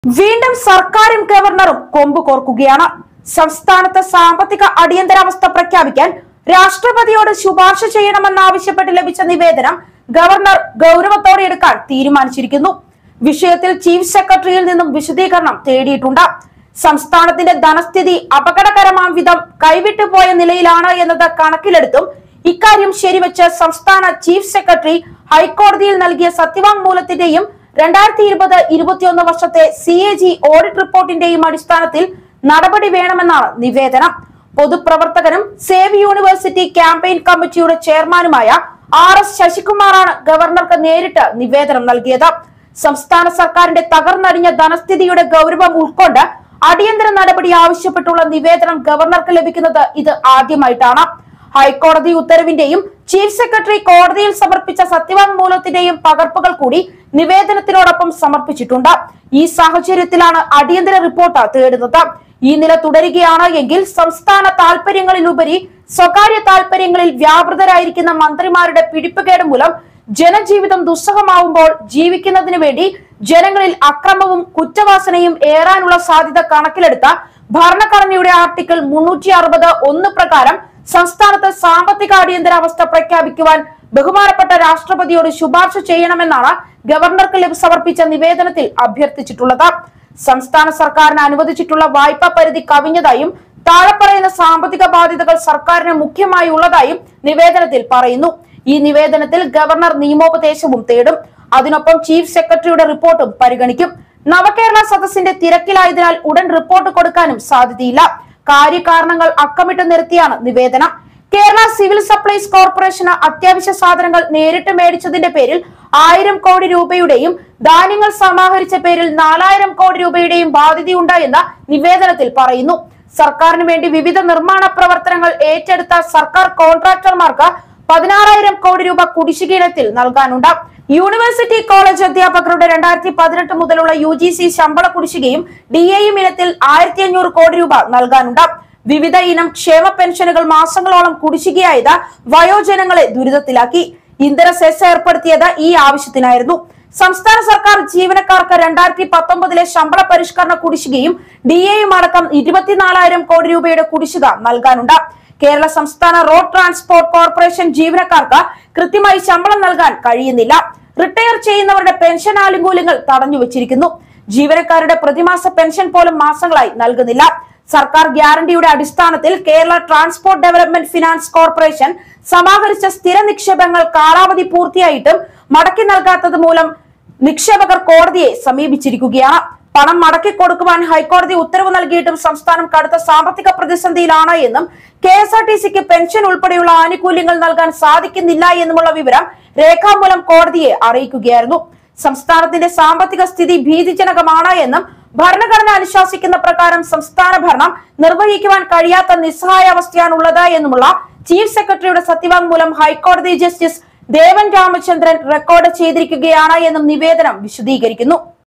വീണ്ടും സർക്കാരും ഗവർണറും കൊമ്പ് കോർക്കുകയാണ് സംസ്ഥാനത്ത് സാമ്പത്തിക അടിയന്തരാവസ്ഥ പ്രഖ്യാപിക്കാൻ രാഷ്ട്രപതിയോട് ശുപാർശ ചെയ്യണമെന്നാവശ്യപ്പെട്ട് ലഭിച്ച നിവേദനം ഗവർണർ ഗൗരവത്തോടെ എടുക്കാൻ തീരുമാനിച്ചിരിക്കുന്നു വിഷയത്തിൽ ചീഫ് സെക്രട്ടറിയിൽ നിന്നും വിശദീകരണം തേടിയിട്ടുണ്ട് സംസ്ഥാനത്തിന്റെ ധനസ്ഥിതി അപകടകരമാം വിധം കൈവിട്ടു പോയ നിലയിലാണ് എന്നത് കണക്കിലെടുത്തും ഇക്കാര്യം ശരിവെച്ച് സംസ്ഥാന ചീഫ് സെക്രട്ടറി ഹൈക്കോടതിയിൽ നൽകിയ സത്യവാങ്മൂലത്തിന്റെയും രണ്ടായിരത്തി ഇരുപത് ഇരുപത്തിയൊന്ന് വർഷത്തെ സി എ ജി ഓഡിറ്റ് റിപ്പോർട്ടിന്റെയും അടിസ്ഥാനത്തിൽ നടപടി വേണമെന്നാണ് നിവേദനം പൊതുപ്രവർത്തകനും സേവ് യൂണിവേഴ്സിറ്റി ക്യാമ്പയിൻ കമ്മിറ്റിയുടെ ചെയർമാനുമായ ആർ എസ് ശശികുമാറാണ് ഗവർണർക്ക് നേരിട്ട് നിവേദനം നൽകിയത് സംസ്ഥാന സർക്കാരിന്റെ തകർന്നടിഞ്ഞ ധനസ്ഥിതിയുടെ ഗൗരവം ഉൾക്കൊണ്ട് അടിയന്തര നടപടി ആവശ്യപ്പെട്ടുള്ള നിവേദനം ഗവർണർക്ക് ലഭിക്കുന്നത് ഇത് ആദ്യമായിട്ടാണ് ഹൈക്കോടതി ഉത്തരവിന്റെയും ചീഫ് സെക്രട്ടറി കോടതിയിൽ സമർപ്പിച്ച സത്യവാങ്മൂലത്തിന്റെയും പകർപ്പുകൾ കൂടി നിവേദനത്തിനോടൊപ്പം സമർപ്പിച്ചിട്ടുണ്ട് ഈ സാഹചര്യത്തിലാണ് അടിയന്തര റിപ്പോർട്ട് തേടുന്നത് ഈ നില തുടരുകയാണ് എങ്കിൽ സംസ്ഥാന താൽപര്യങ്ങളിലുപരി സ്വകാര്യ താൽപര്യങ്ങളിൽ വ്യാപൃതരായിരിക്കുന്ന മന്ത്രിമാരുടെ പിടിപ്പുകേട് മൂലം ജനജീവിതം ദുസ്സഹമാവുമ്പോൾ ജീവിക്കുന്നതിന് വേണ്ടി ജനങ്ങളിൽ അക്രമവും കുറ്റവാസനയും ഏറാനുള്ള സാധ്യത കണക്കിലെടുത്ത ഭരണഘടനയുടെ ആർട്ടിക്കിൾ മുന്നൂറ്റി അറുപത് ഒന്ന് പ്രകാരം സംസ്ഥാനത്ത് സാമ്പത്തിക അടിയന്തരാവസ്ഥ പ്രഖ്യാപിക്കുവാൻ ബഹുമാനപ്പെട്ട രാഷ്ട്രപതിയോട് ശുപാർശ ചെയ്യണമെന്നാണ് ഗവർണർക്ക് ലഭി- സമർപ്പിച്ച നിവേദനത്തിൽ അഭ്യർത്ഥിച്ചിട്ടുള്ളത് സംസ്ഥാന സർക്കാരിന് അനുവദിച്ചിട്ടുള്ള വായ്പാ പരിധി കവിഞ്ഞതായും താഴെ പറയുന്ന സാമ്പത്തിക ബാധ്യതകൾ സർക്കാരിന് മുഖ്യമായി ഉള്ളതായും നിവേദനത്തിൽ പറയുന്നു ഈ നിവേദനത്തിൽ ഗവർണർ നിയമോപദേശവും തേടും അതിനൊപ്പം ചീഫ് സെക്രട്ടറിയുടെ റിപ്പോർട്ടും പരിഗണിക്കും നവകേരള സദസ്സിന്റെ തിരക്കിലായതിനാൽ ഉടൻ റിപ്പോർട്ട് കൊടുക്കാനും സാധ്യതയില്ല കാര്യകാരണങ്ങൾ അക്കമിട്ട് നിർത്തിയാണ് നിവേദനം കേരള സിവിൽ സപ്ലൈസ് കോർപ്പറേഷന് അത്യാവശ്യ സാധനങ്ങൾ നേരിട്ട് മേടിച്ചതിന്റെ പേരിൽ ആയിരം കോടി രൂപയുടെയും ധാന്യങ്ങൾ സമാഹരിച്ച പേരിൽ നാലായിരം കോടി രൂപയുടെയും ബാധ്യതയുണ്ടായെന്ന് നിവേദനത്തിൽ പറയുന്നു സർക്കാരിന് വേണ്ടി വിവിധ നിർമ്മാണ പ്രവർത്തനങ്ങൾ ഏറ്റെടുത്ത സർക്കാർ കോൺട്രാക്ടർമാർക്ക് പതിനാറായിരം കോടി രൂപ കുടിശ്ശിക ഇനത്തിൽ നൽകാനുണ്ട് യൂണിവേഴ്സിറ്റി കോളേജ് അധ്യാപകരുടെ രണ്ടായിരത്തി പതിനെട്ട് മുതലുള്ള യു ജി സി ശമ്പള കുടിശ്ശികയും ഡി എയും ഇനത്തിൽ ആയിരത്തി അഞ്ഞൂറ് കോടി രൂപ നൽകാനുണ്ട് വിവിധ ഇനം ക്ഷേമ പെൻഷനുകൾ മാസങ്ങളോളം കുടിശ്ശികയായത് വയോജനങ്ങളെ ദുരിതത്തിലാക്കി ഇന്ധന സെസ് ഏർപ്പെടുത്തിയത് ഈ ആവശ്യത്തിനായിരുന്നു സംസ്ഥാന സർക്കാർ ജീവനക്കാർക്ക് രണ്ടായിരത്തി പത്തൊമ്പതിലെ ശമ്പള പരിഷ്കരണ കുടിശ്ശികയും ഡി എയും അടക്കം ഇരുപത്തിനാലായിരം കോടി രൂപയുടെ കുടിശ്ശിക നൽകാനുണ്ട് കേരള സംസ്ഥാന റോഡ് ട്രാൻസ്പോർട്ട് കോർപ്പറേഷൻ ജീവനക്കാർക്ക് കൃത്യമായി ശമ്പളം നൽകാൻ കഴിയുന്നില്ല റിട്ടയർ ചെയ്യുന്നവരുടെ പെൻഷൻ ആനുകൂല്യങ്ങൾ തടഞ്ഞു വെച്ചിരിക്കുന്നു ജീവനക്കാരുടെ പ്രതിമാസ പെൻഷൻ പോലും മാസങ്ങളായി നൽകുന്നില്ല സർക്കാർ ഗ്യാരണ്ടിയുടെ അടിസ്ഥാനത്തിൽ Kerala transport development finance corporation സമാഹരിച്ച സ്ഥിര നിക്ഷേപങ്ങൾ കാലാവധി പൂർത്തിയായിട്ടും മടക്കി നൽകാത്തത് മൂലം നിക്ഷേപകർ കോടതിയെ സമീപിച്ചിരിക്കുകയാണ് പണം മടക്കി കൊടുക്കുവാൻ ഹൈക്കോടതി ഉത്തരവ് നൽകിയിട്ടും സംസ്ഥാനം കടുത്ത സാമ്പത്തിക പ്രതിസന്ധിയിലാണ് എന്നും കെ എസ് ആർ ടി സിക്ക് പെൻഷൻ ഉൾപ്പെടെയുള്ള ആനുകൂല്യങ്ങൾ നൽകാൻ സാധിക്കുന്നില്ല എന്നുമുള്ള വിവരം രേഖാമൂലം കോടതിയെ അറിയിക്കുകയായിരുന്നു സംസ്ഥാനത്തിന്റെ സാമ്പത്തിക സ്ഥിതി ഭീതിജനകമാണ് എന്നും ഭരണഘടന അനുശാസിക്കുന്ന പ്രകാരം സംസ്ഥാന ഭരണം നിർവഹിക്കുവാൻ കഴിയാത്ത നിസ്സഹായാവസ്ഥയാണുള്ളത് എന്നുമുള്ള ചീഫ് സെക്രട്ടറിയുടെ സത്യവാങ്മൂലം ഹൈക്കോടതി ജസ്റ്റിസ് ദേവൻ രാമചന്ദ്രൻ റെക്കോർഡ് ചെയ്തിരിക്കുകയാണ് എന്നും നിവേദനം വിശദീകരിക്കുന്നു